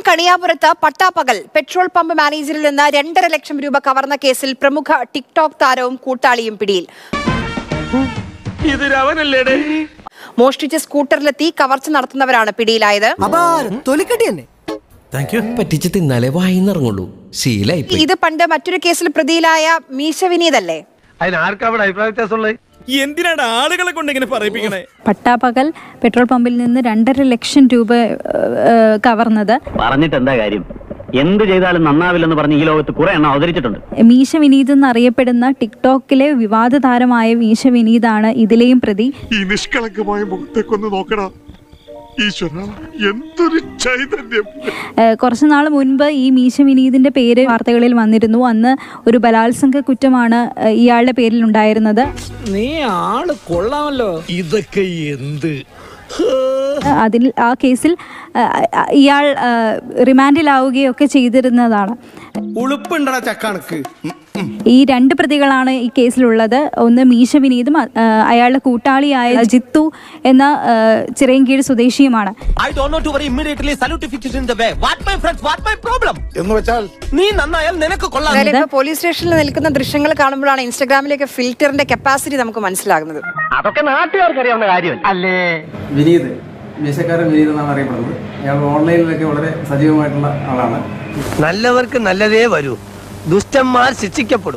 കണിയാപുരത്ത് പട്ടാപ്പകൽ petrol pump മാനേജറിൽ നിന്ന് രണ്ടര ലക്ഷം രൂപ കവർന്ന കേസിൽ പ്രമുഖ ടിക്ടോക്ക് താരവും കൂട്ടാളിയും പിടിയിൽ ഇതിരവനല്ലേടേ മോഷ്ടിച്ച സ്കൂട്ടറിലെത്തി കവർച്ച നടത്തുന്നവരാണ് പിടിയിലായത് അപാരം തൊലിക്കട്ടി തന്നെ പറ്റിച്ച് തിന്നാലേ വായിന്നിറങ്ങുള്ളൂ ശീലായി ഇത് പണ്ട് മറ്റൊരു കേസിൽ പ്രതിയിലായ മീശ വിനീതല്ലേ അതിനാർക്കാ അവിടെ അഭിപ്രായ വ്യത്യാസമുള്ളത് എന്തിനാണ് ആളുകളെ കൊണ്ട് ഇങ്ങനെ പറയിപ്പിക്കണേ പട്ടാപ്പകൽ പെട്രോൾ പമ്പിൽ നിന്ന് രണ്ടര ലക്ഷം രൂപ ഏഹ്, കവർന്നത് പറഞ്ഞിട്ട് എന്താ കാര്യം എന്ത് ചെയ്താലും നന്നാവില്ലെന്ന് പറഞ്ഞ് ഈ ലോകത്ത് കുറെ എണ്ണം അവതരിച്ചിട്ടുണ്ട് മീശ വിനീത് എന്നറിയപ്പെടുന്ന ടിക്ടോക്കിലെ വിവാദ താരമായ മീശ വിനീതാണ് ഇതിലെയും പ്രതി ഈ നിഷ്കളങ്കമായ മുഖത്തേക്കൊന്ന് നോക്കടാ ഈശ്വര എന്തൊരു ചൈതന്യം ഏഹ്, കുറച്ച് നാൾ മുൻപ് ഈ മീശ വിനീതിന്റെ പേര് വാർത്തകളിൽ വന്നിരുന്നു അന്ന് ഒരു ബലാത്സംഗ കുറ്റമാണ് ഏഹ്, ഇയാളുടെ പേരിൽ ഉണ്ടായിരുന്നത് നീ ആള് കൊള്ളാമല്ലോ ഇതൊക്കെ എന്ത് ഏഹ്, അതിൽ ആ കേസിൽ ഏഹ്, ഇയാൾ ഏഹ്, റിമാൻഡിലാവുകയൊക്കെ ചെയ്തിരുന്നതാണ് ഉളുപ്പുണ്ടടാ ചക്കണക്ക് ഈ രണ്ട് പ്രതികളാണ് ഈ കേസിലുള്ളത് ഒന്ന് മീശ വിനീതും അ- ഏഹ്, അയാളുടെ കൂട്ടാളിയായ ജിത്തു എന്ന ഏഹ്, ചിറയൻകീഴ് സ്വദേശിയുമാണ് I don't know to worry immediately salute fit in the way what my friends what my problem എന്ന് വെച്ചാൽ നീ നന്നായാൽ നിനക്ക് കൊള്ളാം അതായത് ഇപ്പൊ പോലീസ് സ്റ്റേഷനിൽ നിൽക്കുന്ന ദൃശ്യങ്ങൾ കാണുമ്പോഴാണ് ഇൻസ്റ്റാഗ്രാമിലേക്ക് ഫിൽറ്ററിന്റെ കപ്പാസിറ്റി നമുക്ക് മനസ്സിലാകുന്നത് അതൊക്കെ നാട്ടുകാർക്ക് അറിയാവുന്ന കാര്യമല്ല അല്ലേ വിനീത് മീശക്കാരൻ വിനീത് എന്നാണ് അറിയപ്പെടുന്നത് അയാൾ ഓൺലൈനിലൊക്കെ വളരെ സജീവമായിട്ടുള്ള ആളാണ് നല്ലവർക്ക് നല്ലതേ വരൂ ദുഷ്ടന്മാർ ശിക്ഷിക്കപ്പെടും